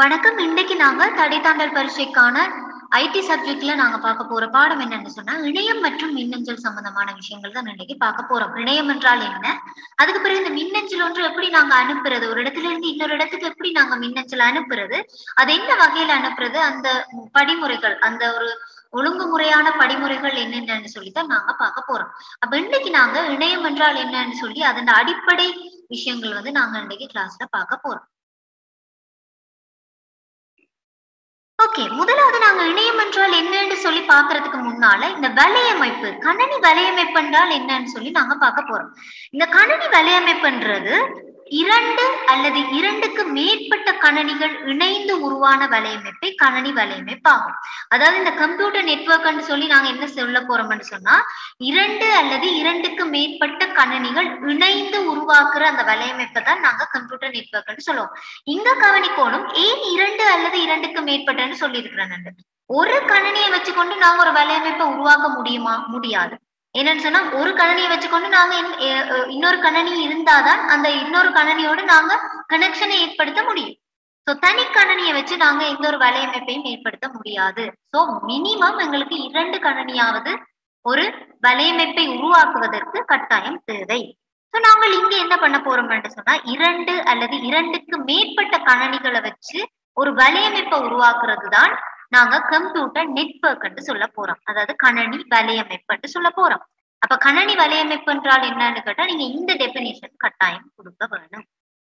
வணக்கம் இன்னைக்கு நாங்க தடைத்தாண்டல் பரீட்சைக்கான ஐடி சப்ஜெக்ட்ல நாங்க பார்க்க போற பாடம் என்னன்னு சொன்னா இணையம் மற்றும் மின்னஞ்சல் சம்பந்தமான விஷயங்கள் தான் இன்னைக்கு பார்க்க போறோம் இணையம் என்றால் என்ன அதுக்கு பிறகு இந்த மின்னஞ்சல் ஒன்று எப்படி நாங்க அனுப்புறது ஒரு இடத்துல இருந்து இன்னொரு இடத்துக்கு எப்படி நாங்க மின்னஞ்சல் அனுப்புறது அது என்ன வகையில அனுப்புறது அந்த படிமுறைகள் அந்த ஒரு ஒழுங்குமுறையான படிமுறைகள் என்னென்னு சொல்லித்தான் நாங்க பார்க்க போறோம் அப்ப இன்னைக்கு நாங்க இணையம் என்றால் என்னன்னு சொல்லி அதன் அடிப்படை விஷயங்கள் வந்து நாங்க இன்னைக்கு கிளாஸ்ல பார்க்க போறோம் ஓகே முதலாவது நாங்க இணையம் என்றால் என்னன்னு சொல்லி பாக்குறதுக்கு முன்னால இந்த வலையமைப்பு கணனி வலையமைப்பு என்றால் என்னன்னு சொல்லி நாங்க பார்க்க போறோம் இந்த கணனி வலையமைப்புன்றது இரண்டு அல்லது இரண்டுக்கு மேற்பட்ட கணனிகள் இணைந்து உருவான வலையமைப்பை கணனி வலையமைப்பு ஆகும் அதாவது இந்த கம்ப்யூட்டர் நெட்ஒர்க்னு சொல்லி நாங்க என்ன சொல்ல போறோம்னு சொன்னா இரண்டு அல்லது இரண்டுக்கு மேற்பட்ட கணனிகள் இணைந்து உருவாக்குற அந்த வலையமைப்பை தான் நாங்க கம்ப்யூட்டர் நெட்ஒர்க்னு சொல்லுவோம் இங்க கவனிக்கோணும் ஏன் இரண்டு அல்லது இரண்டுக்கு மேற்பட்டன்னு சொல்லி இருக்கிறேன் ஒரு கணனியை வச்சுக்கொண்டு நாங்க ஒரு வலையமைப்பை உருவாக்க முடியுமா முடியாது என்னன்னு சொன்னா ஒரு கணனியை வச்சுக்கொண்டு நாங்க இன்னொரு கணனி இருந்தாதான் அந்த இன்னொரு கணனியோடு நாங்க கனெக்ஷனை ஏற்படுத்த முடியும் சோ தனி கணனியை வச்சு நாங்க எந்த ஒரு வலையமைப்பையும் ஏற்படுத்த முடியாது சோ மினிமம் எங்களுக்கு இரண்டு கணனியாவது ஒரு வலையமைப்பை உருவாக்குவதற்கு கட்டாயம் தேவை சோ நாங்கள் இங்க என்ன பண்ண போறோம்னு சொன்னா இரண்டு அல்லது இரண்டுக்கு மேற்பட்ட கணனிகளை வச்சு ஒரு வலையமைப்பை உருவாக்குறது தான் நாங்க கம்ப்யூட்டர் நெட்ஒர்க் சொல்ல போறோம் அதாவது கணனி வலையமைப்பு சொல்ல போறோம் அப்ப கணனி வலையமைப்பு என்றால் என்னன்னு கேட்டா நீங்க இந்த டெபினிஷன் கட்டாயம் கொடுக்க வேணும்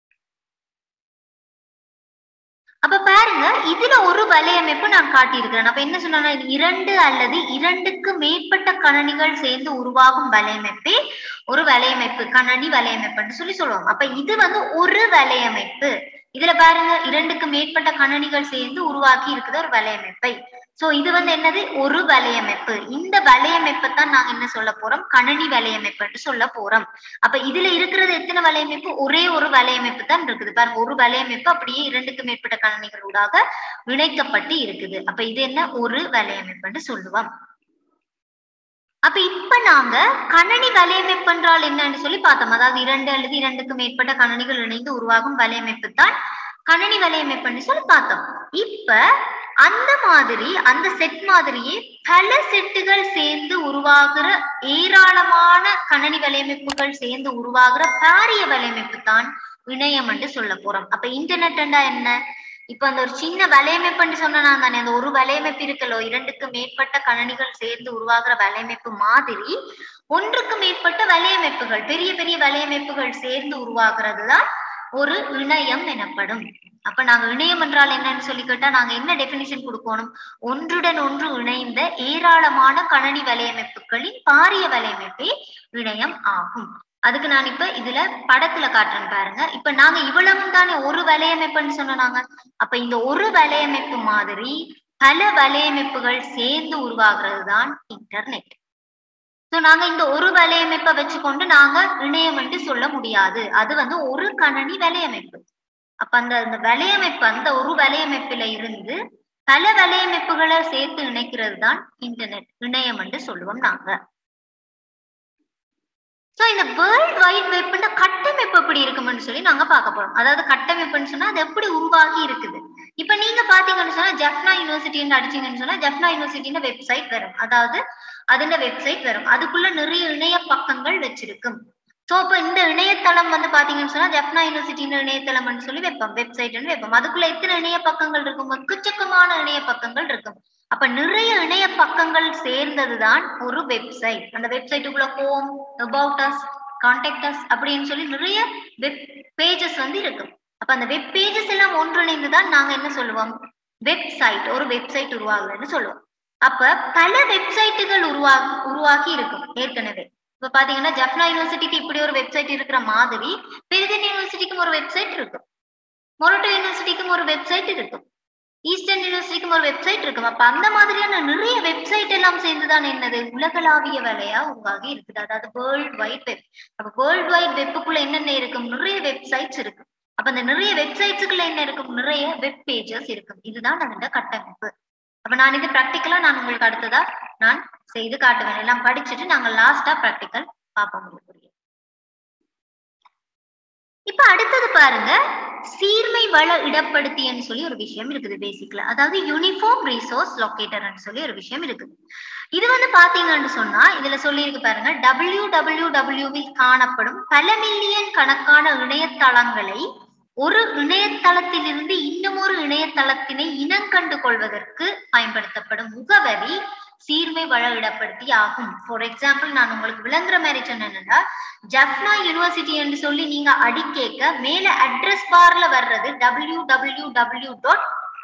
அப்ப பாருங்க இதுல ஒரு வலையமைப்பு நான் காட்டியிருக்கிறேன் அப்ப என்ன சொன்னா இரண்டு அல்லது இரண்டுக்கு மேற்பட்ட கணனிகள் சேர்ந்து உருவாகும் வலையமைப்பே ஒரு வலையமைப்பு கணனி வலையமைப்புன்னு சொல்லி சொல்லுவோம் அப்ப இது வந்து ஒரு வலையமைப்பு இதுல பாருங்க இரண்டுக்கு மேற்பட்ட கணனிகள் சேர்ந்து உருவாக்கி இருக்குது ஒரு வலையமைப்பை சோ இது வந்து என்னது ஒரு வலையமைப்பு இந்த வலையமைப்பை தான் நாங்க என்ன சொல்ல போறோம் கணனி வலையமைப்புன்னு சொல்ல போறோம் அப்ப இதுல இருக்கிறது எத்தனை வலையமைப்பு ஒரே ஒரு வலையமைப்பு தான் இருக்குது பாருங்க ஒரு வலையமைப்பு அப்படியே இரண்டுக்கு மேற்பட்ட கணனிகளூடாக இணைக்கப்பட்டு இருக்குது அப்ப இது என்ன ஒரு வலையமைப்புன்னு சொல்லுவோம் அப்ப இப்ப நாங்க கணனி வலையமைப்பு என்றால் என்னன்னு சொல்லி பார்த்தோம் அதாவது இரண்டு அல்லது இரண்டுக்கு மேற்பட்ட கணனிகள் இணைந்து உருவாகும் வலையமைப்பு தான் கணனி வலையமைப்புன்னு சொல்லி பார்த்தோம் இப்ப அந்த மாதிரி அந்த செட் மாதிரியே பல செட்டுகள் சேர்ந்து உருவாகிற ஏராளமான கணனி வலையமைப்புகள் சேர்ந்து உருவாகிற பாரிய வலையமைப்பு தான் இணையம் என்று சொல்ல போறோம் அப்ப இன்டர்நெட் என்ன இப்ப அந்த ஒரு சின்ன வலையமைப்புன்னு சொன்னா தானே அந்த ஒரு வலையமைப்பு இருக்கலோ இரண்டுக்கு மேற்பட்ட கணனிகள் சேர்ந்து உருவாகிற வலையமைப்பு மாதிரி ஒன்றுக்கு மேற்பட்ட வலையமைப்புகள் பெரிய பெரிய வலையமைப்புகள் சேர்ந்து உருவாகிறது தான் ஒரு இணையம் எனப்படும் அப்ப நாங்க இணையம் என்றால் என்னன்னு சொல்லி கேட்டா நாங்க என்ன டெபினிஷன் கொடுக்கணும் ஒன்றுடன் ஒன்று இணைந்த ஏராளமான கணனி வலையமைப்புகளின் பாரிய வலையமைப்பே இணையம் ஆகும் அதுக்கு நான் இப்ப இதுல படத்துல காட்டுறேன் பாருங்க இப்ப நாங்க இவ்வளவும் தானே ஒரு வலையமைப்புன்னு சொன்னாங்க அப்ப இந்த ஒரு வலையமைப்பு மாதிரி பல வலையமைப்புகள் சேர்ந்து உருவாகிறது தான் இன்டர்நெட் சோ நாங்க இந்த ஒரு வலையமைப்பை வச்சுக்கொண்டு நாங்க இணையம் என்று சொல்ல முடியாது அது வந்து ஒரு கணனி வலையமைப்பு அப்ப அந்த அந்த வலையமைப்பு அந்த ஒரு வலையமைப்புல இருந்து பல வலையமைப்புகளை சேர்த்து இணைக்கிறது தான் இன்டர்நெட் இணையம் என்று சொல்லுவோம் நாங்க சோ இந்த வேர்ல்ட் வைட் வெப்ன்ற கட்டமைப்பு எப்படி இருக்கும்னு சொல்லி நாங்க பார்க்க போறோம் அதாவது கட்டமைப்புன்னு சொன்னா அது எப்படி உருவாகி இருக்குது இப்ப நீங்க பாத்தீங்கன்னு சொன்னா ஜப்னா யூனிவர்சிட்டின்னு அடிச்சீங்கன்னு சொன்னா ஜப்னா யூனிவர்சிட்டின்னு வெப்சைட் வரும் அதாவது அதுல வெப்சைட் வரும் அதுக்குள்ள நிறைய இணைய பக்கங்கள் வச்சிருக்கும் சோ இப்ப இந்த இணையதளம் வந்து பாத்தீங்கன்னு சொன்னா ஜப்னா யூனிவர்சிட்டின்னு இணையதளம்னு சொல்லி வைப்போம் வெப்சைட்னு வைப்போம் அதுக்குள்ள எத்தனை இணைய பக்கங்கள் இருக்கும் எக்கச்சக்கமான இணைய பக்கங்கள் இருக்கும் அப்ப நிறைய இணைய பக்கங்கள் சேர்ந்ததுதான் ஒரு வெப்சைட் அந்த வெப்சைட்டுக்குள்ள home about us contact us அப்படின்னு சொல்லி நிறைய வெப் பேஜஸ் வந்து இருக்கும் அப்ப அந்த வெப் பேஜஸ் எல்லாம் ஒன்றிணைந்து தான் நாங்க என்ன சொல்லுவோம் வெப்சைட் ஒரு வெப்சைட் உருவாகுதுன்னு சொல்லுவோம் அப்ப பல வெப்சைட்டுகள் உருவா உருவாக்கி இருக்கும் ஏற்கனவே இப்ப பாத்தீங்கன்னா ஜப்னா யூனிவர்சிட்டிக்கு இப்படி ஒரு வெப்சைட் இருக்கிற மாதிரி பெரிதன் யூனிவர்சிட்டிக்கும் ஒரு வெப்சைட் இருக்கும் மொரட்டோ யூனிவர்சிட்டிக்கும் ஒரு வெப்சைட் இருக்கும் ஈஸ்டர்ன் யூனிவர்சிட்டிக்கும் ஒரு வெப்சைட் இருக்கும் அப்ப அந்த மாதிரியான நிறைய வெப்சைட் எல்லாம் சேர்ந்துதான் என்னது உலகளாவிய வேலையா உருவாகி இருக்குது அதாவது வேர்ல்ட் வைட் வெப் அப்ப வேர்ல்ட் வைட் வெப்புக்குள்ள என்னென்ன இருக்கும் நிறைய வெப்சைட்ஸ் இருக்கும் அப்ப அந்த நிறைய வெப்சைட்ஸுக்குள்ள என்ன இருக்கும் நிறைய வெப் பேஜஸ் இருக்கும் இதுதான் அந்த கட்டமைப்பு அப்ப நான் இது ப்ராக்டிக்கலா நான் உங்களுக்கு அடுத்ததா நான் செய்து காட்டுவேன் எல்லாம் படிச்சுட்டு நாங்க லாஸ்டா ப்ராக்டிக்கல் பார்ப்போம் உங்களுக்கு இப்ப அடுத்தது பாருங்க சீர்மை வள இடப்படுத்தின்னு சொல்லி ஒரு விஷயம் இருக்குது பேசிக்கல அதாவது யூனிஃபார்ம் ரிசோர்ஸ் லொக்கேட்டர்னு சொல்லி ஒரு விஷயம் இருக்குது இது வந்து பாத்தீங்கன்னு சொன்னா இதுல சொல்லியிருக்கு பாருங்க டபிள்யூ டபிள்யூ டபிள்யூவில் காணப்படும் பல மில்லியன் கணக்கான இணையதளங்களை ஒரு இணையதளத்திலிருந்து இன்னும் ஒரு இணையதளத்தினை இனங்கண்டு கொள்வதற்கு பயன்படுத்தப்படும் முகவரி சீர்மை வளவிடப்படுத்தி ஆகும் ஃபார் எக்ஸாம்பிள் நான் உங்களுக்கு விளங்குற மாதிரி சொன்னேன்னா ஜப்னா யூனிவர்சிட்டி என்று சொல்லி நீங்க அடிக்கேக்க மேல அட்ரஸ் பார்ல வர்றது டபிள்யூ டபிள்யூ டபிள்யூ டாட்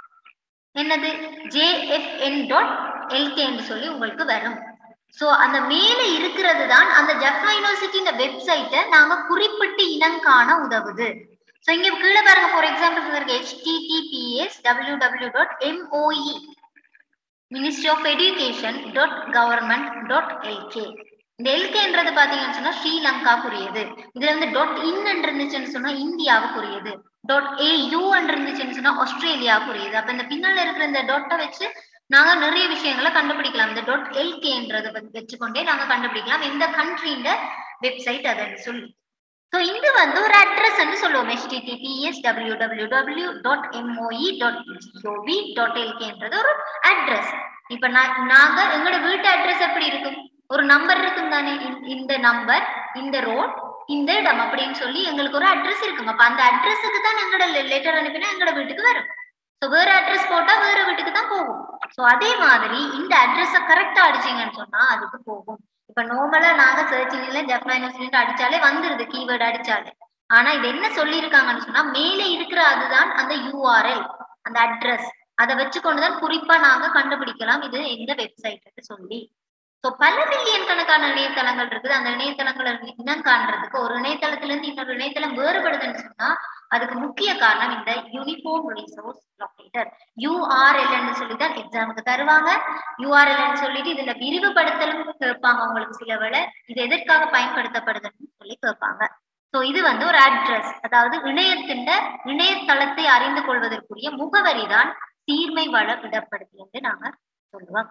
என்னது ஜேஎஃப்என் டாட் எல்கே என்று சொல்லி உங்களுக்கு வரும் சோ அந்த மேல இருக்கிறது தான் அந்த ஜப்னா யூனிவர்சிட்டியின் வெப்சைட்டை நாங்க குறிப்பிட்டு இனங்காண உதவுது சோ இங்க கீழே பாருங்க ஃபார் எக்ஸாம்பிள் இருக்கு HTTPS W W dot MOE ministry of education dot government dot LK இந்த எல்கேன்றது பாத்தீங்கன்னு சொன்னா ஸ்ரீலங்காக்குரியது இதுல வந்து டாட் இன் இருந்துச்சுன்னு சொன்னா இந்தியாவுக்குரியது டாட் ஏ யூ இருந்துச்சுன்னு சொன்னா ஆஸ்திரேலியாவுக்குரியது அப்ப இந்த பின்னால இருக்கிற இந்த டொட்டை வச்சு நாங்க நிறைய விஷயங்களை கண்டுபிடிக்கலாம் இந்த டாட் எல்கேன்றதை வச்சுக்கொண்டே நாங்க கண்டுபிடிக்கலாம் எந்த கண்ட்ரின்ற வெப்சைட் அதுன்னு சொல்லி ஸோ இது வந்து ஒரு அட்ரஸ் சொல்லுவோம் https www dot MOE dot GOV dot எல்கேன்றது ஒரு அட்ரஸ் இப்ப நான் நாங்க எங்களோட வீட்டு அட்ரஸ் எப்படி இருக்கும் ஒரு நம்பர் இருக்கும் தானே இந்த நம்பர் இந்த ரோட் இந்த இடம் அப்படின்னு சொல்லி எங்களுக்கு ஒரு அட்ரஸ் இருக்கும் அப்ப அந்த அட்ரஸுக்கு தான் எங்களோட லெட்டர் அனுப்பினா எங்களோட வீட்டுக்கு வரும் ஸோ வேற அட்ரஸ் போட்டா வேற வீட்டுக்கு தான் போகும் ஸோ அதே மாதிரி இந்த அட்ரஸ கரெக்டா அடிச்சீங்கன்னு சொன்னா அதுக்கு போகும் இப்ப நார்மலா நாங்க சர்ச்சிங்ல ஜப்னா யூனிவர்சிட்டி அடிச்சாலே வந்துருது கீவேர்டு அடிச்சாலே ஆனா இது என்ன சொல்லியிருக்காங்கன்னு சொன்னா மேலே இருக்கிற அதுதான் அந்த யூஆர்எல் அந்த அட்ரஸ் அதை வச்சுக்கொண்டுதான் குறிப்பா நாங்க கண்டுபிடிக்கலாம் இது எந்த வெப்சைட் சொல்லி ஸோ பல மில்லியன் கணக்கான இணையதளங்கள் இருக்குது அந்த இணையதளங்களை இனம் காண்றதுக்கு ஒரு இணையதளத்துல இருந்து இன்னொரு இணையதளம் வேறுபடுதுன்னு சொன்னா அதுக்கு முக்கிய காரணம் இந்த யூனிஃபார்ம் ரிசோர்ஸ் லொக்கேட்டர் யூஆர்எல்னு சொல்லி தான் எக்ஸாமுக்கு தருவாங்க யூஆர்எல்னு சொல்லிட்டு இதுல விரிவுபடுத்தலும் கேட்பாங்க உங்களுக்கு சில வேளை இது எதற்காக பயன்படுத்தப்படுதுன்னு சொல்லி கேட்பாங்க ஸோ இது வந்து ஒரு அட்ரஸ் அதாவது இணையத்தின் இணையதளத்தை அறிந்து கொள்வதற்குரிய முகவரி தான் சீர்மை வள விடப்படுது என்று நாங்க சொல்லுவோம்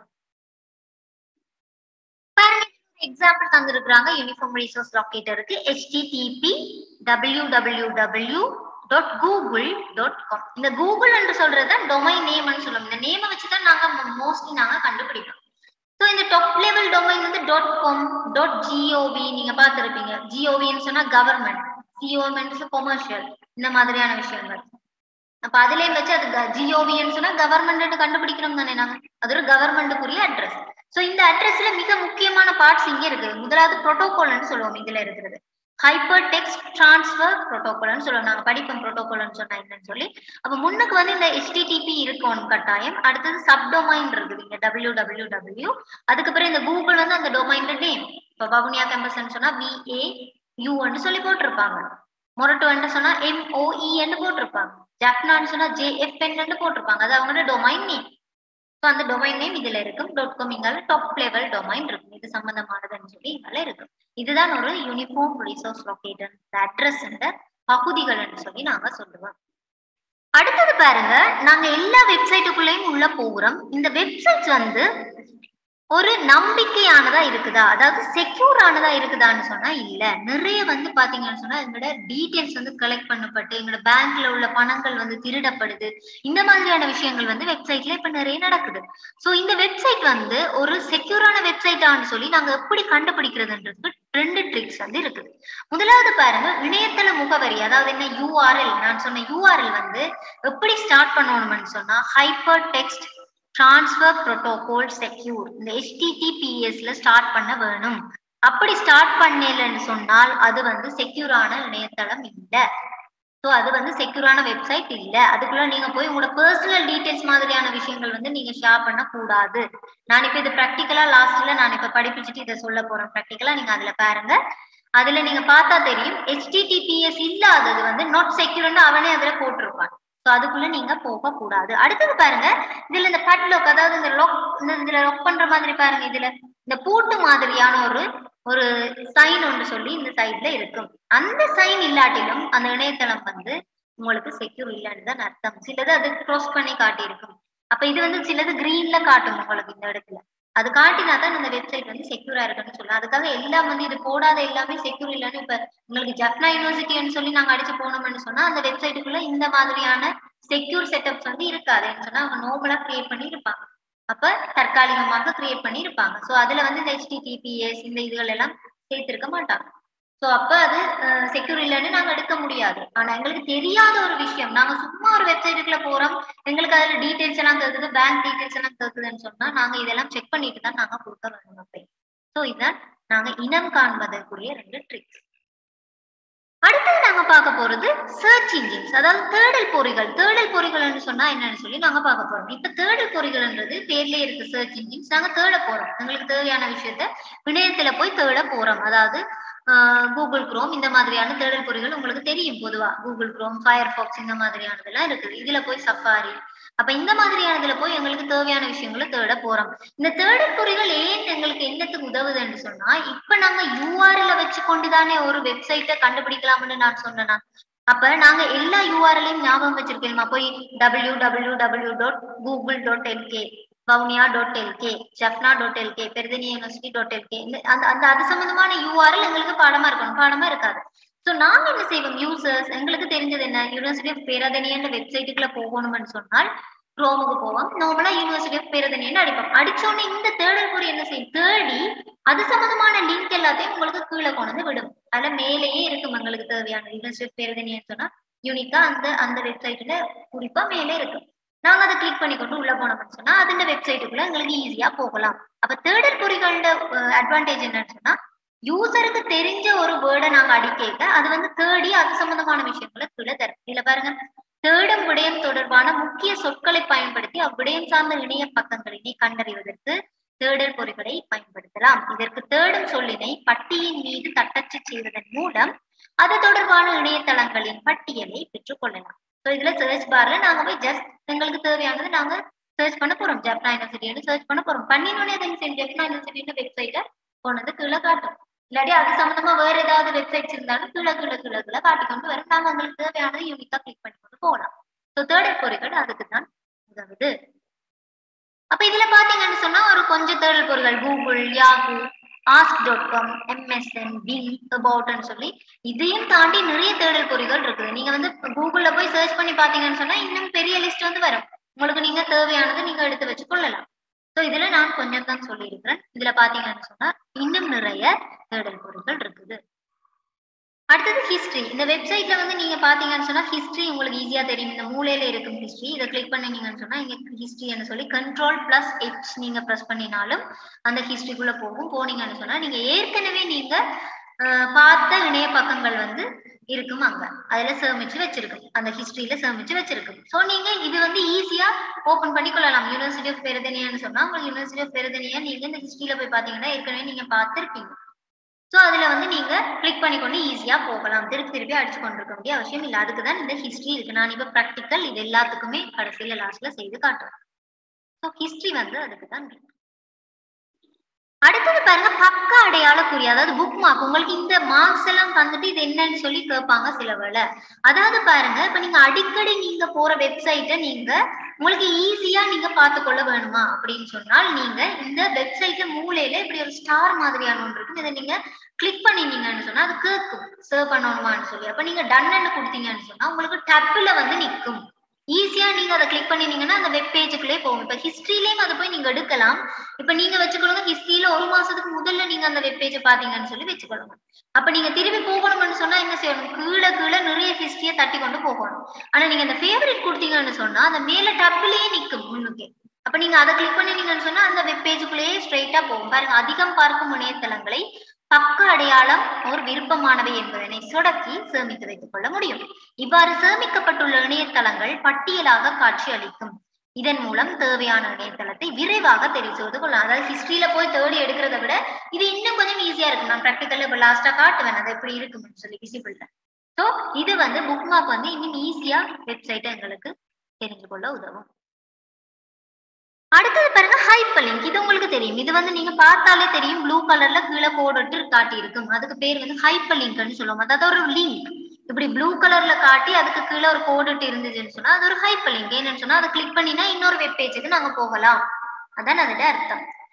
எக்ஸாம்பிள் தந்திருக்கிறாங்க யூனிஃபார்ம் ரிசோர்ஸ் லொக்கேட்டருக்கு HTTP W W W dot Google dot com இந்த கூகுள் என்று சொல்றது டொமைன் நேம்னு சொல்லுவோம் இந்த நேமை வச்சு தான் நாங்க மோஸ்ட்லி நாங்க கண்டுபிடிப்போம் ஸோ இந்த டாப் லெவல் டொமைன் வந்து டாட் காம் டாட் ஜிஓவி நீங்க பார்த்துருப்பீங்க ஜிஓவின்னு சொன்னா கவர்மெண்ட் சிஓமெண்ட் கொமர்ஷியல் இந்த மாதிரியான விஷயங்கள் அப்ப அதுலயும் வச்சு அது ஜிஓவின்னு சொன்னா கவர்மெண்ட் கண்டுபிடிக்கிறோம் தானே நாங்க அது ஒரு கவர்மெண்ட்டுக்குரிய அட்ரஸ் சோ இந்த அட்ரஸ்ல மிக முக்கியமான பார்ட்ஸ் இங்க இருக்கு முதலாவது புரோட்டோகால்னு சொல்லுவோம் இதுல இருக்கிறது ஹைப்பர் டெக்ஸ்ட் டிரான்ஸ்ஃபர் புரோட்டோகால்னு சொல்லுவோம் நாங்க படிப்போம் புரோட்டோகால்னு சொன்னா என்னன்னு சொல்லி அப்ப முன்னுக்கு வந்து இந்த ஹெச்டிடிபி இருக்கும் கட்டாயம் அடுத்தது சப் டொமைன் இருக்குது இங்க டபிள்யூ டபிள்யூ டபிள்யூ அதுக்கப்புறம் இந்த கூகுள் வந்து அந்த டொமைன் நேம் இப்ப வவுனியா கேம்பஸ் சொன்னா விஏ யூன்னு சொல்லி போட்டிருப்பாங்க மொரட்டோன்னு சொன்னா எம்ஓஇன்னு போட்டிருப்பாங்க ஜப்னான்னு சொன்னா ஜேஎஃப்என்னு போட்டிருப்பாங்க அது அவங்களோட டொமைன் நேம் ஸோ அந்த டொமைன் நேம் இதுல இருக்கும் டாட் காம் இங்கால டாப் லெவல் டொமைன் இருக்கும் இது சம்பந்தமானதுன்னு சொல்லி இங்கால இருக்கும் இதுதான் ஒரு யூனிஃபார்ம் ரிசோர்ஸ் லொக்கேட்டர் அட்ரஸ் பகுதிகள் சொல்லி நாங்க சொல்லுவோம் அடுத்தது பாருங்க நாங்க எல்லா வெப்சைட்டுக்குள்ளேயும் உள்ள போகிறோம் இந்த வெப்சைட் வந்து ஒரு நம்பிக்கையானதா இருக்குதா அதாவது செக்யூர் ஆனதா இருக்குதான்னு சொன்னா இல்ல நிறைய வந்து பாத்தீங்கன்னு சொன்னா எங்களோட டீடைல்ஸ் வந்து கலெக்ட் பண்ணப்பட்டு எங்களோட பேங்க்ல உள்ள பணங்கள் வந்து திருடப்படுது இந்த மாதிரியான விஷயங்கள் வந்து வெப்சைட்ல இப்ப நிறைய நடக்குது சோ இந்த வெப்சைட் வந்து ஒரு செக்யூரான வெப்சைட்டான்னு சொல்லி நாங்க எப்படி கண்டுபிடிக்கிறதுன்றதுக்கு ரெண்டு ட்ரிக்ஸ் வந்து இருக்குது முதலாவது பாருங்க இணையதள முகவரி அதாவது என்ன யூஆர்எல் நான் சொன்ன யூஆர்எல் வந்து எப்படி ஸ்டார்ட் பண்ணணும்னு சொன்னா hyper text transfer protocol secure இந்த ஹெச்டிடிபிஎஸ்ல ஸ்டார்ட் பண்ண வேணும் அப்படி ஸ்டார்ட் பண்ணலன்னு சொன்னால் அது வந்து செக்யூரான இணையதளம் இல்லை ஸோ அது வந்து செக்யூரான வெப்சைட் இல்லை அதுக்குள்ள நீங்க போய் உங்களோட பர்சனல் டீடைல்ஸ் மாதிரியான விஷயங்கள் வந்து நீங்க ஷேர் பண்ண கூடாது நான் இப்ப இது ப்ராக்டிக்கலா லாஸ்ட்ல நான் இப்ப படிப்பிச்சுட்டு இதை சொல்ல போறேன் ப்ராக்டிக்கலா நீங்க அதுல பாருங்க அதுல நீங்க பார்த்தா தெரியும் ஹெச்டிடிபிஎஸ் இல்லாதது வந்து நாட் செக்யூர்னு அவனே அதுல போட்டிருப்பான் ஸோ அதுக்குள்ள நீங்க போக கூடாது அடுத்தது பாருங்க இதுல இந்த பட்லாக் அதாவது இந்த லாக் இந்த இதுல லாக் பண்ற மாதிரி பாருங்க இதுல இந்த பூட்டு மாதிரியான ஒரு ஒரு சைன் ஒன்று சொல்லி இந்த சைட்ல இருக்கும் அந்த சைன் இல்லாட்டிலும் அந்த இணையதளம் வந்து உங்களுக்கு செக்யூர் இல்லைன்னு தான் அர்த்தம் சிலது அது க்ளோஸ் பண்ணி காட்டியிருக்கும் அப்ப இது வந்து சிலது கிரீன்ல காட்டும் உங்களுக்கு இந்த இடத்துல அது காட்டினா தான் அந்த வெப்சைட் வந்து செக்யூரா இருக்குன்னு சொல்லலாம் அதுக்காக எல்லாம் வந்து இது போடாத எல்லாமே செக்யூர் இல்லைன்னு இப்ப உங்களுக்கு ஜப்னா யூனிவர்சிட்டின்னு சொல்லி நாங்க அடிச்சு போனோம்னு சொன்னா அந்த வெப்சைட்டுக்குள்ள இந்த மாதிரியான செக்யூர் செட்டப்ஸ் வந்து இருக்காதுன்னு சொன்னா அவங்க நார்மலா கிரியேட் பண்ணி இருப்பாங்க அப்ப தற்காலிகமாக கிரியேட் பண்ணி இருப்பாங்க சோ அதுல வந்து இந்த ஹெச்டிடிபிஎஸ் இந்த இதுகள் எல்லாம் சேர்த்திருக்க மாட்டாங்க சோ அப்ப அது செக்யூர் இல்லைன்னு நாங்க எடுக்க முடியாது ஆனா எங்களுக்கு தெரியாத ஒரு விஷயம் நாங்க சும்மா ஒரு வெப்சைட்டுக்குள்ள போறோம் எங்களுக்கு அதுல டீடைல்ஸ் எல்லாம் கேக்குது பேங்க் டீடைல்ஸ் எல்லாம் கேக்குதுன்னு சொன்னா நாங்க இதெல்லாம் செக் பண்ணிட்டு தான் நாங்க கொடுக்க வேண்டும் அப்படி சோ இதுதான் நாங்க இனம் காண்பதற்குரிய ரெண்டு ட்ரிக்ஸ் அடுத்தது நாங்க பார்க்க போறது சர்ச் இன்ஜின்ஸ் அதாவது தேடல் பொறிகள் தேடல் பொறிகள்னு சொன்னா என்னன்னு சொல்லி நாங்க பார்க்க போறோம் இப்ப தேடல் பொறிகள்ன்றது பேர்லயே இருக்கு சர்ச் இன்ஜின்ஸ் நாங்க தேட போறோம் எங்களுக்கு தேவையான விஷயத்த இணையத்துல போய் தேட போறோம் அதாவது கூகுள் குரோம் இந்த மாதிரியான தேடல் பொறிகள் உங்களுக்கு தெரியும் பொதுவா கூகுள் குரோம் ஃபயர் ஃபாக்ஸ் இந்த மாதிரியானதெல்லாம் இருக்குது இதுல போய் சஃபாரி அப்ப இந்த மாதிரியானதுல போய் எங்களுக்கு தேவையான விஷயங்களை தேட போறோம் இந்த தேடல் பொறிகள் ஏன் எங்களுக்கு என்னத்துக்கு உதவுதுன்னு சொன்னா இப்ப நாங்க யூஆர்எல வச்சு கொண்டுதானே ஒரு வெப்சைட்டை கண்டுபிடிக்கலாம்னு நான் சொன்னேன்னா அப்ப நாங்க எல்லா யூஆர்எலையும் ஞாபகம் வச்சிருக்கோமா போய் W W W dot Google dot LK Vavuniya dot LK Jaffna dot LK Peradeniya university dot LK அந்த அந்த அது சம்பந்தமான யூஆர்எல் எங்களுக்கு பாடமா இருக்கணும் பாடமா இருக்காது ஸோ நாங்க என்ன செய்வோம் யூசர்ஸ் எங்களுக்கு தெரிஞ்சது என்ன யூனிவர்சிட்டி ஆஃப் பேரதனியன்ற வெப்சைட்டுக்குள்ள போகணும்னு சொன்னால் குரோமுக்கு போவோம் நார்மலா யூனிவர்சிட்டி ஆஃப் பேரதனியன்னு அடிப்போம் அடிச்சோடனே இந்த தேடல் பொறி என்ன செய்யும் தேடி அது சம்பந்தமான லிங்க் எல்லாத்தையும் உங்களுக்கு கீழே கொண்டு வந்து விடும் அதுல மேலேயே இருக்கும் எங்களுக்கு தேவையான யூனிவர்சிட்டி ஆஃப் பேரதனியன்னு சொன்னா யூனிக்கா அந்த அந்த வெப்சைட்ல குறிப்பா மேலே இருக்கும் நாங்க அதை கிளிக் பண்ணி கொண்டு உள்ள போனோம்னு சொன்னா அது இந்த வெப்சைட்டுக்குள்ள எங்களுக்கு ஈஸியா போகலாம் அப்ப தேடல் பொறிகளோட அட்வான்டேஜ் என்னன்னு சொன்னா யூசருக்கு தெரிஞ்ச ஒரு வேர்டை நாங்க அடிக்க அது வந்து தேடி அது சம்பந்தமான விஷயங்களை கீழே தரும் இதுல பாருங்க தேடும் விடயம் தொடர்பான முக்கிய சொற்களை பயன்படுத்தி அவ்விடயம் சார்ந்த இணைய பக்கங்களினை கண்டறிவதற்கு தேடல் பொறிகளை பயன்படுத்தலாம் இதற்கு தேடும் சொல்லினை பட்டியின் மீது தட்டச்சு செய்வதன் மூலம் அது தொடர்பான இணையதளங்களின் பட்டியலை பெற்றுக் கொள்ளலாம் ஸோ இதுல சர்ச் பார்ல நாங்க போய் ஜஸ்ட் எங்களுக்கு தேவையானது நாங்க சர்ச் பண்ண போறோம் ஜப்னா யூனிவர்சிட்டின்னு சர்ச் பண்ண போறோம் பண்ணினோடனே அதை சரி ஜப்னா யூனிவர்சிட்டின்னு வெப்சைட்டை கொண்டு கீழே காட்டும் இல்லாட்டி அது சம்பந்தமா வேற ஏதாவது வெப்சைட்ஸ் இருந்தாலும் கீழே கீழே கீழே கீழே காட்டி கொண்டு வரும் நாங்க உங்களுக்கு தேவையானது யூனிக்கா கிளிக் பண்ணி கொண்டு போகலாம் ஸோ தேடல் பொறிகள் அதுக்கு தான் உதவுது அப்ப இதுல பாத்தீங்கன்னு சொன்னா ஒரு கொஞ்சம் தேடல் பொறிகள் Google Yahoo Ask dot com MSN Bing அபவுட்னு சொல்லி இதையும் தாண்டி நிறைய தேடல் பொறிகள் இருக்குது நீங்க வந்து கூகுள்ல போய் சர்ச் பண்ணி பாத்தீங்கன்னு சொன்னா இன்னும் பெரிய லிஸ்ட் வந்து வரும் உங்களுக்கு நீங்க தேவையானது நீங்க எடுத்து வச்சு கொள்ளலாம் ஸோ இதுல நான் கொஞ்சம் தான் சொல்லியிருக்கிறேன் இதுல பாத்தீங்கன்னு சொன்னா இன்னும் நிறைய தேடல் பொருட்கள் இருக்குது அடுத்தது ஹிஸ்டரி இந்த வெப்சைட்ல வந்து நீங்க பாத்தீங்கன்னு சொன்னா ஹிஸ்டரி உங்களுக்கு ஈஸியா தெரியும் இந்த மூலையில இருக்கும் ஹிஸ்டரி இதை கிளிக் பண்ணீங்கன்னு சொன்னா இங்க ஹிஸ்டரின்னு சொல்லி கண்ட்ரோல் பிளஸ் ஹெச் நீங்க ப்ரெஸ் பண்ணினாலும் அந்த ஹிஸ்டரிக்குள்ள போகும் போனீங்கன்னு சொன்னா நீங்க ஏற்கனவே நீங்க பார்த்த இணைய பக்கங்கள் வந்து இருக்கும் அங்க அதுல சேமிச்சு வச்சிருக்கும் அந்த ஹிஸ்டரியில சேமிச்சு வச்சிருக்கும் சோ நீங்க இது வந்து ஈஸியா ஓபன் பண்ணி கொள்ளலாம் யூனிவர்சிட்டி ஆஃப் பெருதனியான்னு சொன்னா உங்களுக்கு யூனிவர்சிட்டி ஆஃப் பெருதனியா நீங்க இந்த ஹிஸ்டரியில போய் பாத்தீங்கன்னா ஏற்கனவே நீங்க பார்த்திருப்பீங்க சோ அதுல வந்து நீங்க கிளிக் பண்ணி கொண்டு ஈஸியா போகலாம் திருப்பி திருப்பி அடிச்சு கொண்டிருக்க வேண்டிய அவசியம் இல்லை அதுக்கு தான் இந்த ஹிஸ்டரி இருக்கு நான் இப்ப ப்ராக்டிக்கல் இது எல்லாத்துக்குமே கடைசியில லாஸ்ட்ல செய்து காட்டுறேன் ஸோ ஹிஸ்டரி வந்து அதுக்கு தான் இருக்கு அடுத்தது பாருங்க பக்க அடையாள குறி அதாவது புக் மார்க் உங்களுக்கு இந்த மார்க்ஸ் எல்லாம் தந்துட்டு இது என்னன்னு சொல்லி கேட்பாங்க சில வேளை அதாவது பாருங்க இப்ப நீங்க அடிக்கடி நீங்க போற வெப்சைட்டை நீங்க உங்களுக்கு ஈஸியா நீங்க பார்த்துக்கொள்ள வேணுமா அப்படின்னு சொன்னால் நீங்க இந்த வெப்சைட்ல மூலையில இப்படி ஒரு ஸ்டார் மாதிரியான ஒன்று இருக்கும் இதை நீங்க கிளிக் பண்ணினீங்கன்னு சொன்னா அது கேட்கும் சர்வ் பண்ணணுமான்னு சொல்லி அப்ப நீங்க டன்னு கொடுத்தீங்கன்னு சொன்னா உங்களுக்கு டப்புல வந்து நிற்கும் ஈஸியா நீங்க அதை கிளிக் பண்ணினீங்கன்னா அந்த வெப் பேஜுக்குள்ளே போகும் இப்ப ஹிஸ்டரியிலயும் அதை போய் நீங்க எடுக்கலாம் இப்ப நீங்க வச்சுக்கொள்ளுங்க ஹிஸ்டரியில ஒரு மாசத்துக்கு முதல்ல நீங்க அந்த வெப் பேஜை பாத்தீங்கன்னு சொல்லி வச்சுக்கொள்ளுங்க அப்ப நீங்க திரும்பி போகணும்னு சொன்னா என்ன செய்யணும் கீழே கீழே நிறைய ஹிஸ்டரியை தட்டி கொண்டு போகணும் ஆனா நீங்க அந்த ஃபேவரட் கொடுத்தீங்கன்னு சொன்னா அந்த மேல டப்புலயே நிக்கும் முன்னுக்கு அப்ப நீங்க அதை கிளிக் பண்ணினீங்கன்னு சொன்னா அந்த வெப் பேஜுக்குள்ளேயே ஸ்ட்ரைட்டா போகும் பாருங்க அதிகம் பார்க்கும் இணையதளங்களை பக்க அடையாளம் ஒரு விருப்பமானவை என்பதனை சொடக்கி சேமித்து வைத்துக் கொள்ள முடியும் இவ்வாறு சேமிக்கப்பட்டுள்ள இணையதளங்கள் பட்டியலாக காட்சி அளிக்கும் இதன் மூலம் தேவையான இணையதளத்தை விரைவாக தெரிவு செய்து கொள்ளலாம் அதாவது ஹிஸ்டரியில போய் தேடி எடுக்கிறத விட இது இன்னும் கொஞ்சம் ஈஸியா இருக்கும் நான் ப்ராக்டிக்கல்ல இப்ப லாஸ்டா காட்டுவேன் அது எப்படி இருக்கும்னு சொல்லி விசிபிள்ல ஸோ இது வந்து புக் மார்க் வந்து இன்னும் ஈஸியா வெப்சைட்டை எங்களுக்கு தெரிஞ்சு கொள்ள உதவும் அடுத்தது பாருங்க ஹைப்பர் லிங்க் இது உங்களுக்கு தெரியும் இது வந்து நீங்க பார்த்தாலே தெரியும் ப்ளூ கலர்ல கீழே போட்டுட்டு காட்டி இருக்கும் அதுக்கு பேர் வந்து ஹைப்பர் லிங்க்னு சொல்லுவோம் அதாவது ஒரு லிங்க் இப்படி ப்ளூ கலர்ல காட்டி அதுக்கு கீழே ஒரு கோடிட்டு இருந்துச்சுன்னு சொன்னா அது ஒரு ஹைப்பர் லிங்க் என்னன்னு சொன்னா அதை கிளிக் பண்ணினா இன்னொரு வெப் பேஜுக்கு நாங்க போகலாம் அதான் அதோட அர்த்தம் ஸோ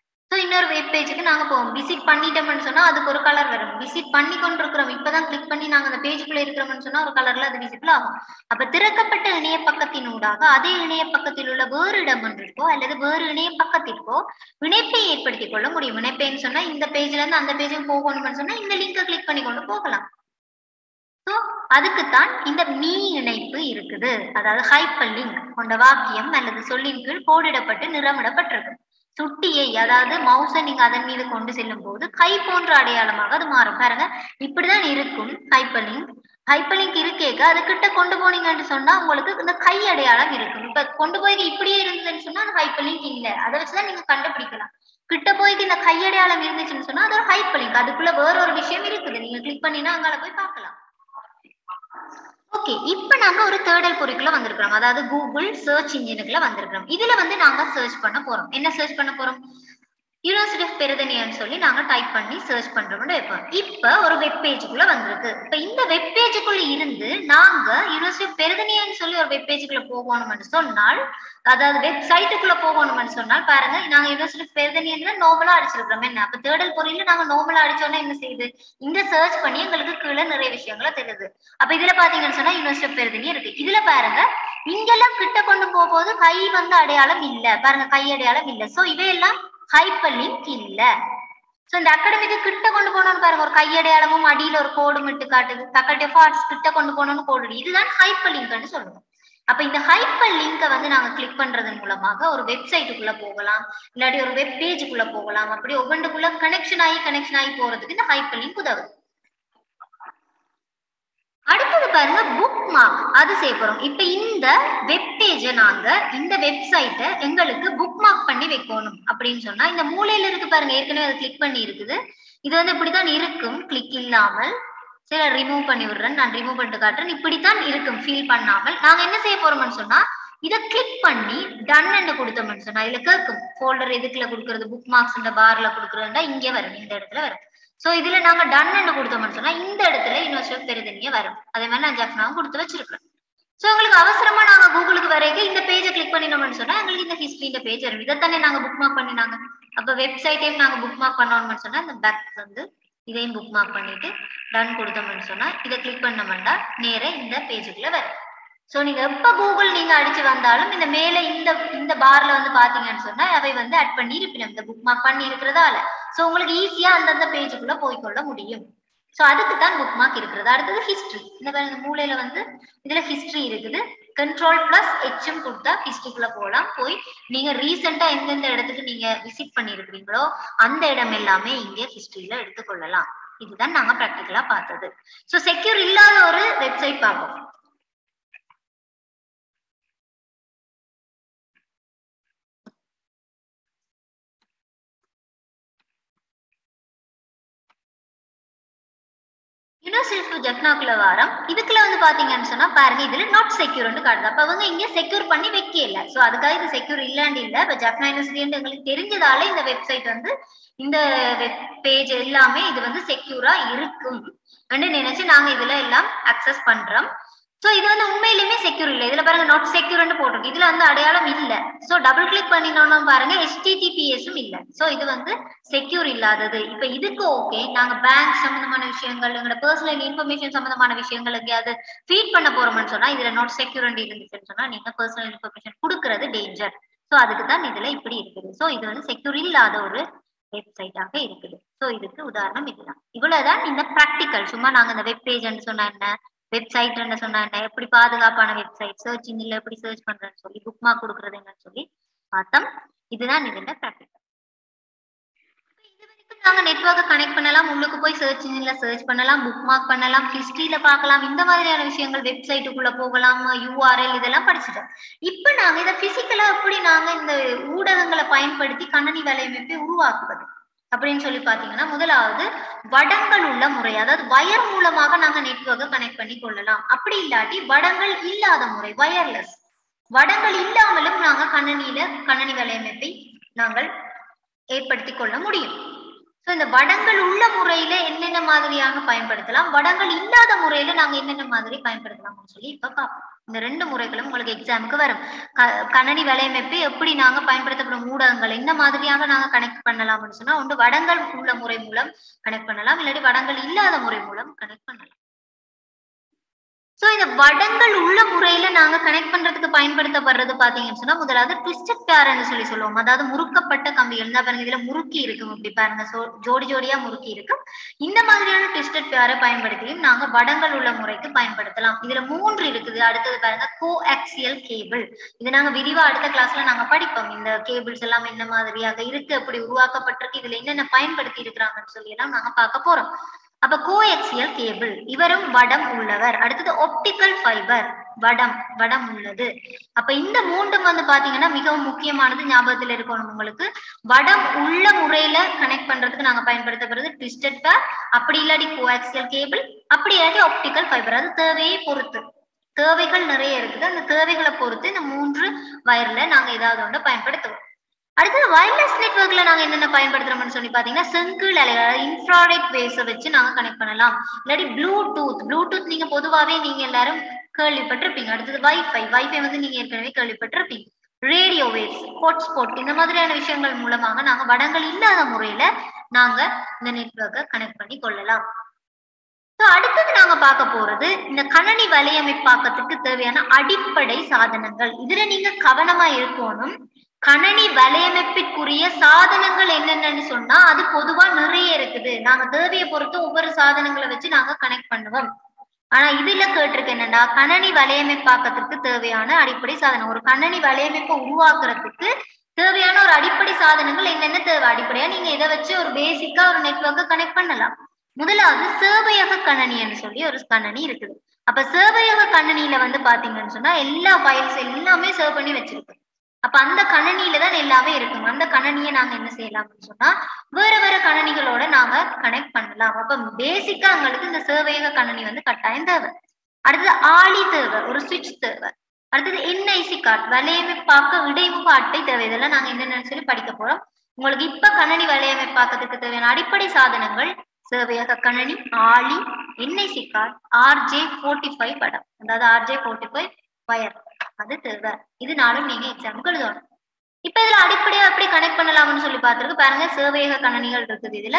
இன்னொரு வெப் பேஜுக்கு நாங்க போவோம் விசிட் பண்ணிட்டோம்னு சொன்னா அதுக்கு ஒரு கலர் வரும் விசிட் பண்ணி கொண்டிருக்கிறோம் இப்பதான் கிளிக் பண்ணி நாங்க அந்த பேஜுக்குள்ள இருக்கிறோம்னு சொன்னா ஒரு கலர்ல அது விசிபிள் ஆகும் அப்ப திறக்கப்பட்ட இணைய பக்கத்தின் ஊடாக அதே இணைய பக்கத்தில் உள்ள வேறு இடம் ஒன்றிற்கோ அல்லது வேறு இணைய பக்கத்திற்கோ இணைப்பை ஏற்படுத்திக் கொள்ள முடியும் இணைப்பைன்னு சொன்னா இந்த பேஜ்ல இருந்து அந்த பேஜுக்கு போகணும்னு சொன்னா இந்த லிங்கை கிளிக் பண்ணி கொண்டு போகலாம் ஸோ அதுக்குத்தான் இந்த மீ இணைப்பு இருக்குது அதாவது ஹைப்பர் லிங்க் கொண்ட வாக்கியம் அல்லது சொல்லின் கீழ் கோடிடப்பட்டு நிறமிடப்பட்டிருக்கு சுட்டியை அதாவது மவுசை நீங்க அதன் மீது கொண்டு செல்லும் போது கை போன்ற அடையாளமாக அது மாறும் பாருங்க இப்படிதான் இருக்கும் ஹைப்பர் லிங்க் ஹைப்பர் லிங்க் இருக்கேக்க அது கிட்ட கொண்டு போனீங்கன்னு சொன்னா உங்களுக்கு இந்த கை அடையாளம் இருக்கும் இப்ப கொண்டு போய் இப்படியே இருந்ததுன்னு சொன்னா அது ஹைப்பர் லிங்க் இல்ல அதை வச்சுதான் நீங்க கண்டுபிடிக்கலாம் கிட்ட போய்க்கு இந்த கையடையாளம் இருந்துச்சுன்னு சொன்னா அது ஒரு ஹைப்பர் லிங்க் அதுக்குள்ள வேற ஒரு விஷயம் இருக்குது நீங்க கிளிக் பண்ணினா அங்கால போய் பார்க்கலாம் ஓகே இப்ப நாங்க ஒரு தேடல் பொறிக்குள்ள வந்திருக்கிறோம் அதாவது கூகுள் சர்ச் இன்ஜினுக்குள்ள வந்திருக்கிறோம் இதுல வந்து நாங்க சர்ச் பண்ண போறோம் என்ன சர்ச் பண்ண போறோம் யூனிவர்சிட்டி ஆஃப் பெருதனியான்னு சொல்லி நாங்க டைப் பண்ணி சர்ச் பண்றோம்னு வைப்போம் இப்ப ஒரு வெப் பேஜுக்குள்ள வந்திருக்கு இப்ப இந்த வெப் பேஜுக்குள்ள இருந்து நாங்க யூனிவர்சிட்டி ஆஃப் பெருதனியான்னு சொல்லி ஒரு வெப் பேஜுக்குள்ள போகணும்னு சொன்னால் அதாவது வெப்சைட்டுக்குள்ள போகணும்னு சொன்னால் பாருங்க நாங்க யூனிவர்சிட்டி ஆஃப் பெருதனியன்ல நார்மலா அடிச்சிருக்கிறோம் என்ன அப்ப தேடல் பொறியில நாங்க நார்மலா அடிச்சோன்னா என்ன செய்யுது இந்த சர்ச் பண்ணி எங்களுக்கு கீழே நிறைய விஷயங்களை தெரியுது அப்ப இதுல பாத்தீங்கன்னு சொன்னா யூனிவர்சிட்டி ஆஃப் பெருதனி இருக்கு இதுல பாருங்க இங்கெல்லாம் கிட்ட கொண்டு போகும்போது கை வந்து அடையாளம் இல்ல பாருங்க கை அடையாளம் இல்ல சோ இவையெல்லாம் ஹைப்பர் லிங்க் இல்ல சோ இந்த அகாடமிக்கு கிட்ட கொண்டு போனோம்னு பாருங்க ஒரு கையடையாளமும் அடியில ஒரு கோடும் இட்டு காட்டுது ஃபேக்கல்டி ஆஃப் ஆர்ட்ஸ் கிட்ட கொண்டு போனோம்னு கோடு இதுதான் ஹைப்பர் லிங்க்னு சொல்லுவோம் அப்ப இந்த ஹைப்பர் லிங்கை வந்து நாங்க கிளிக் பண்றதன் மூலமாக ஒரு வெப்சைட்டுக்குள்ள போகலாம் இல்லாட்டி ஒரு வெப் பேஜுக்குள்ள போகலாம் அப்படி ஒவ்வொன்றுக்குள்ள கனெக்ஷன் ஆகி கனெக்ஷன் ஆகி போறதுக்கு இந்த ஹைப்பர் லிங்க் உதவுது அடுத்தது பாருங்க புக் மார்க் அது செய்ய போறோம் இப்ப இந்த வெப் பேஜ நாங்க இந்த வெப்சைட்டை எங்களுக்கு புக் மார்க் பண்ணி வைக்கணும் அப்படின்னு சொன்னா இந்த மூலையில இருக்கு பாருங்க ஏற்கனவே அதை கிளிக் பண்ணி இருக்குது இது வந்து இப்படித்தான் இருக்கும் கிளிக் இல்லாமல் சரி ரிமூவ் பண்ணி விடுறேன் நான் ரிமூவ் பண்ணிட்டு காட்டுறேன் இப்படித்தான் இருக்கும் ஃபீல் பண்ணாமல் நாங்க என்ன செய்ய போறோம்னு சொன்னா இதை கிளிக் பண்ணி டன் என்ன கொடுத்தோம்னு சொன்னா இதுல கேட்கும் ஃபோல்டர் எதுக்குள்ள கொடுக்கறது புக் மார்க்ஸ் இந்த பார்ல கொடுக்கறதுனா இங்க வரும் இந்த இடத்துல வரும் சோ இதுல நாங்க டன் என்ன கொடுத்தோம்னு சொன்னா இந்த இடத்துல யூனிவர்சிட்டி பெருதனிய வரும் அதே மாதிரி நான் ஜப்னாவும் கொடுத்து வச்சிருக்கேன் சோ உங்களுக்கு அவசரமா நாங்க கூகுளுக்கு வரைக்கும் இந்த பேஜை கிளிக் பண்ணினோம்னு சொன்னா எங்களுக்கு இந்த ஹிஸ்டரி இந்த பேஜ் வரும் இதைத்தானே நாங்க புக் மார்க் பண்ணினாங்க அப்ப வெப்சைட்டையும் நாங்க புக் மார்க் பண்ணோம்னு சொன்னா இந்த பேக் வந்து இதையும் புக் மார்க் பண்ணிட்டு டன் கொடுத்தோம்னு சொன்னா இதை கிளிக் பண்ணோம்னா நேர இந்த பேஜுக்குள்ள வரும் சோ நீங்க எப்ப கூகுள் நீங்க அடிச்சு வந்தாலும் இந்த மேல இந்த இந்த பார்ல வந்து பாத்தீங்கன்னு சொன்னா அவை வந்து ஆட் பண்ணி இருப்பினும் இந்த புக் மார்க் பண்ணி இருக்கிறதால சோ உங்களுக்கு ஈஸியா அந்தந்த பேஜுக்குள்ள போய்க்கொள்ள முடியும் சோ அதுக்கு தான் புக் மார்க் இருக்கிறது அடுத்தது ஹிஸ்டரி இந்த பாருங்க மூலையில வந்து இதுல ஹிஸ்டரி இருக்குது கண்ட்ரோல் பிளஸ் ஹெச்எம் கொடுத்தா ஹிஸ்டரிக்குள்ள போகலாம் போய் நீங்க ரீசெண்டா எந்தெந்த இடத்துக்கு நீங்க விசிட் பண்ணிருக்கிறீங்களோ அந்த இடம் எல்லாமே இங்க ஹிஸ்டரியில எடுத்துக்கொள்ளலாம் இதுதான் நாங்க ப்ராக்டிக்கலா பார்த்தது சோ செக்யூர் இல்லாத ஒரு வெப்சைட் பார்ப்போம் யூனிவர்சிட்டி ஜெஃப்னாக்குள்ள வாரம் இதுக்குள்ள வந்து பாத்தீங்கன்னு சொன்னா பாருங்க இதுல நாட் செக்யூர்னு காட்டுது அப்ப அவங்க இங்க செக்யூர் பண்ணி வைக்கல சோ அதுக்காக இது செக்யூர் இல்லாண்டு இல்ல இப்ப ஜெஃப்னா யூனிவர்சிட்டி எங்களுக்கு தெரிஞ்சதால இந்த வெப்சைட் வந்து இந்த வெப் பேஜ் எல்லாமே இது வந்து செக்யூரா இருக்கும் நினைச்சு நாங்க இதுல எல்லாம் அக்சஸ் பண்றோம் சோ இது வந்து உண்மையிலுமே செக்யூர் இல்ல இதுல பாருங்க நாட் செக்யூர்னு போட்டிருக்கு இதுல வந்து அடையாளம் இல்ல சோ டபுள் கிளிக் பண்ணினோம்னா பாருங்க ஹெச்டிடிபிஎஸும் இல்ல சோ இது வந்து செக்யூர் இல்லாதது இப்ப இதுக்கு ஓகே நாங்க பேங்க் சம்பந்தமான விஷயங்கள் எங்களோட பர்சனல் இன்ஃபர்மேஷன் சம்பந்தமான விஷயங்கள் எங்கேயாவது ஃபீட் பண்ண போறோம்னு சொன்னா இதுல நாட் செக்யூர் இருந்துச்சுன்னு சொன்னா நீங்க பர்சனல் இன்ஃபர்மேஷன் கொடுக்கறது டேஞ்சர் சோ அதுக்கு தான் இதுல இப்படி இருக்குது சோ இது வந்து செக்யூர் இல்லாத ஒரு வெப்சைட்டாக இருக்குது சோ இதுக்கு உதாரணம் இதுதான் இவ்வளவுதான் இந்த ப்ராக்டிக்கல் சும்மா நாங்க இந்த வெப் பேஜ்னு சொன்னா என்ன வெப்சைட் சொன்னா என்ன எப்படி பாதுகாப்பான வெப்சைட் சர்ச் இன்ஜின்ல எப்படி சர்ச் பண்றேன்னு சொல்லி புக் மார்க் கொடுக்கறது என்னன்னு சொல்லி பார்த்தோம் இதுதான் இதுல ப்ராக்டிக்கல் இது வரைக்கும் நாங்க நெட்வொர்க்கை கனெக்ட் பண்ணலாம் உள்ளுக்கு போய் சர்ச் இன்ஜின்ல சர்ச் பண்ணலாம் புக் மார்க் பண்ணலாம் ஹிஸ்டரியில பார்க்கலாம் இந்த மாதிரியான விஷயங்கள் வெப்சைட்டுக்குள்ள போகலாம் யூஆர்எல் இதெல்லாம் படிச்சுட்டோம் இப்ப நாங்க இதை பிசிக்கலா எப்படி நாங்க இந்த ஊடகங்களை பயன்படுத்தி கணனி வலையமைப்பை உருவாக்குவது அப்படின்னு சொல்லி பாத்தீங்கன்னா முதலாவது வடங்கள் உள்ள முறை அதாவது வயர் மூலமாக நாங்க நெட்வொர்க்கை கனெக்ட் பண்ணி கொள்ளலாம் அப்படி இல்லாட்டி வடங்கள் இல்லாத முறை வயர்லெஸ் வடங்கள் இல்லாமலும் நாங்க கணனியில கணனி வலையமைப்பை நாங்கள் ஏற்படுத்தி கொள்ள முடியும் சோ இந்த வடங்கள் உள்ள முறையில என்னென்ன மாதிரியாக பயன்படுத்தலாம் வடங்கள் இல்லாத முறையில நாங்க என்னென்ன மாதிரி பயன்படுத்தலாம்னு சொல்லி இப்ப பார்ப்போம் இந்த ரெண்டு முறைகளும் உங்களுக்கு எக்ஸாமுக்கு வரும் க- கணனி வலையமைப்பு எப்படி நாங்க பயன்படுத்தப்படும் ஊடகங்கள் என்ன மாதிரியாக நாங்க கனெக்ட் பண்ணலாம்னு சொன்னா ஒன்று வடங்கள் உள்ள முறை மூலம் கனெக்ட் பண்ணலாம் இல்லாட்டி வடங்கள் இல்லாத முறை மூலம் கனெக்ட் பண்ணலாம் சோ இந்த வடங்கள் உள்ள முறையில நாங்க கனெக்ட் பண்றதுக்கு பயன்படுத்தப்படுறது பாத்தீங்கன்னு சொன்னா முதலாவது ட்விஸ்டட் பேர்னு சொல்லி சொல்லுவோம் அதாவது முறுக்கப்பட்ட கம்பிகள் இந்த பாருங்க இதுல முறுக்கி இருக்கும் இப்படி பாருங்க சோ ஜோடி ஜோடியா முறுக்கி இருக்கும் இந்த மாதிரியான ட்விஸ்டட் பேரை பயன்படுத்தியும் நாங்க வடங்கள் உள்ள முறைக்கு பயன்படுத்தலாம் இதுல மூன்று இருக்குது அடுத்தது பாருங்க கோ ஆக்சியல் கேபிள் இது நாங்க விரிவா அடுத்த கிளாஸ்ல நாங்க படிப்போம் இந்த கேபிள்ஸ் எல்லாம் என்ன மாதிரியாக இருக்கு அப்படி உருவாக்கப்பட்டிருக்கு இதுல என்னென்ன பயன்படுத்தி இருக்கிறாங்கன்னு சொல்லி எல்லாம் நாங்க பார்க்க போறோம் அப்ப கோஎக்சியல் கேபிள் இவரும் வடம் உள்ளவர் அடுத்தது ஒப்டிக்கல் ஃபைபர் வடம் வடம் உள்ளது அப்ப இந்த மூன்றும் வந்து பாத்தீங்கன்னா மிகவும் முக்கியமானது ஞாபகத்துல இருக்கணும் உங்களுக்கு வடம் உள்ள முறையில கனெக்ட் பண்றதுக்கு நாங்க பயன்படுத்தப்படுறது ட்விஸ்டட் பேர் அப்படி இல்லாட்டி கோஆக்சியல் கேபிள் அப்படி இல்லாட்டி ஒப்டிக்கல் ஃபைபர் அது தேவையை பொறுத்து தேவைகள் நிறைய இருக்குது அந்த தேவைகளை பொறுத்து இந்த மூன்று வயர்ல நாங்க ஏதாவது ஒன்று பயன்படுத்துவோம் அடுத்தது வயர்லெஸ் நெட்வொர்க்ல நாங்க என்னென்ன பயன்படுத்துறோம்னு சொல்லி பாத்தீங்கன்னா செங்கிள் அலைகள் அதாவது இன்ஃப்ராரெட் வேவ்ஸை வச்சு நாங்க கனெக்ட் பண்ணலாம் இல்லாட்டி ப்ளூடூத் ப்ளூடூத் நீங்க பொதுவாவே நீங்க எல்லாரும் கேள்விப்பட்டிருப்பீங்க அடுத்தது வைஃபை வைஃபை வந்து நீங்க ஏற்கனவே கேள்விப்பட்டிருப்பீங்க ரேடியோ வேவ்ஸ் ஹாட்ஸ்பாட் இந்த மாதிரியான விஷயங்கள் மூலமாக நாங்க வடங்கள் இல்லாத முறையில நாங்க இந்த நெட்வொர்க்கை கனெக்ட் பண்ணி கொள்ளலாம் So, அடுத்தது நாங்க பார்க்க போறது இந்த கணனி வலையமைப்பாக்கத்துக்கு தேவையான அடிப்படை சாதனங்கள் இதுல நீங்க கவனமா இருக்கணும் கணனி வலையமைப்பிற்குரிய சாதனங்கள் என்னென்னு சொன்னா அது பொதுவா நிறைய இருக்குது நாங்க தேவையை பொறுத்து ஒவ்வொரு சாதனங்களை வச்சு நாங்க கனெக்ட் பண்ணுவோம் ஆனா இதுல கேட்டிருக்கு என்னன்னா கணனி வலையமைப்பாக்கத்துக்கு தேவையான அடிப்படை சாதனம் ஒரு கணனி வலையமைப்பை உருவாக்குறதுக்கு தேவையான ஒரு அடிப்படை சாதனங்கள் என்னென்ன தேவை அடிப்படையா நீங்க இதை வச்சு ஒரு பேசிக்கா ஒரு நெட்வொர்க்கை கனெக்ட் பண்ணலாம் முதலாவது சேவையக கணனின்னு சொல்லி ஒரு கணனி இருக்குது அப்ப சேவையக கணனியில வந்து பாத்தீங்கன்னு சொன்னா எல்லா ஃபைல்ஸ் எல்லாமே சேவ் பண்ணி வச்சிருக்கு அப்ப அந்த கணனியில தான் எல்லாமே இருக்கும் அந்த கணனியை நாங்க என்ன செய்யலாம்னு சொன்னா வேற வேற கணனிகளோட நாங்க கனெக்ட் பண்ணலாம் அப்ப பேசிக்கா எங்களுக்கு இந்த சேவையக கணனி வந்து கட்டாயம் தேவை அடுத்தது ஆளி தேவை ஒரு சுவிட்ச் தேவை அடுத்தது என்ஐசி கார்டு வலையமைப்பாக்க இடைமுக அட்டை தேவை இதெல்லாம் நாங்க என்னென்னு சொல்லி படிக்க போறோம் உங்களுக்கு இப்ப கணனி வலையமைப்பாக்கத்துக்கு தேவையான அடிப்படை சாதனங்கள் சேவையக கணனி ஆளி NIC card RJ forty five படம் அதாவது ஆர்ஜே ஃபோர்ட்டி ஃபைவ் வயர் அது தேவை இது நாளும் நீங்க எக்ஸாமுக்கு எழுதணும் இப்ப இதுல அடிப்படையா எப்படி கனெக்ட் பண்ணலாம்னு சொல்லி பார்த்திருக்கு பாருங்க சேவையக கணனிகள் இருக்குது இதுல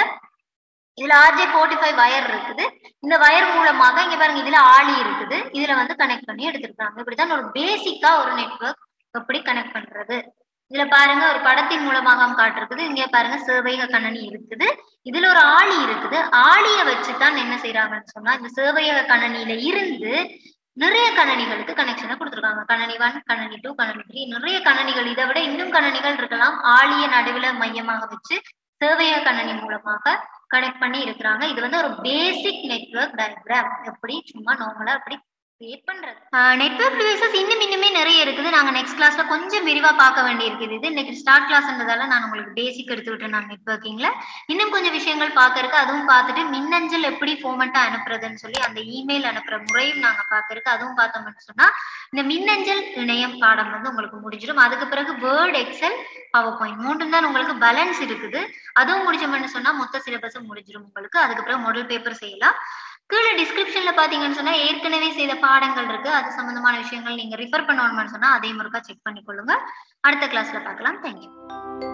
இதுல ஆர்ஜே ஃபோர்ட்டி ஃபைவ் வயர் இருக்குது இந்த வயர் மூலமாக இங்க பாருங்க இதுல ஆளி இருக்குது இதுல வந்து கனெக்ட் பண்ணி எடுத்திருக்காங்க இப்படித்தான் ஒரு பேசிக்கா ஒரு நெட்வொர்க் எப்படி கனெக்ட் பண்றது இதுல பாருங்க ஒரு படத்தின் மூலமாக காட்டிருக்குது இங்க பாருங்க சேவையக கணனி இருக்குது இதுல ஒரு ஆளி இருக்குது ஆளிய வச்சுதான் என்ன செய்யறாங்கன்னு சொன்னா இந்த சேவையக கணனியில இருந்து நிறைய கணனிகளுக்கு கனெக்ஷனை கொடுத்துருக்காங்க கணனி ஒன் கணனி டூ கணனி த்ரீ நிறைய கணனிகள் இதை விட இன்னும் கணனிகள் இருக்கலாம் ஆளிய நடுவுல மையமாக வச்சு சேவையக கணனி மூலமாக கனெக்ட் பண்ணி இருக்கிறாங்க இது வந்து ஒரு பேசிக் நெட்வொர்க் டயக்ராம் எப்படி சும்மா நார்மலா அப்படி கிரியேட் பண்றது நெட்வொர்க் டிவைசஸ் இன்னும் இன்னுமே நிறைய இருக்குது நாங்க நெக்ஸ்ட் கிளாஸ்ல கொஞ்சம் விரிவா பார்க்க வேண்டி இருக்குது இது இன்னைக்கு ஸ்டார்ட் கிளாஸ்ன்றதால நான் உங்களுக்கு பேசிக் எடுத்து விட்டேன் நான் நெட்வொர்க்கிங்ல இன்னும் கொஞ்சம் விஷயங்கள் பார்க்க இருக்கு அதுவும் பார்த்துட்டு மின்னஞ்சல் எப்படி ஃபார்மெட்டா அனுப்புறதுன்னு சொல்லி அந்த இமெயில் அனுப்புற முறையும் நாங்க பார்க்க இருக்கு அதுவும் பார்த்தோம்னு சொன்னா இந்த மின்னஞ்சல் இணையம் பாடம் வந்து உங்களுக்கு முடிஞ்சிடும் அதுக்கு பிறகு வேர்ட் எக்ஸல் பவர் பாயிண்ட் மூன்றும் தான் உங்களுக்கு பேலன்ஸ் இருக்குது அதுவும் முடிச்சோம்னு சொன்னா மொத்த சிலபஸும் முடிஞ்சிடும் உங்களுக்கு அதுக்கு பிறகு மாடல் பேப்பர் செய்யலாம் கீழே டிஸ்கிரிப்ஷன்ல பாத்தீங்கன்னு சொன்னா ஏற்கனவே செய்த பாடங்கள் இருக்கு அது சம்பந்தமான விஷயங்கள் நீங்க ரிஃபர் பண்ணணும்னு சொன்னா அதையும் ஒருக்கா செக் பண்ணிக்கொள்ளுங்க அடுத்த கிளாஸ்ல பார்க்கலாம் தேங்க்யூ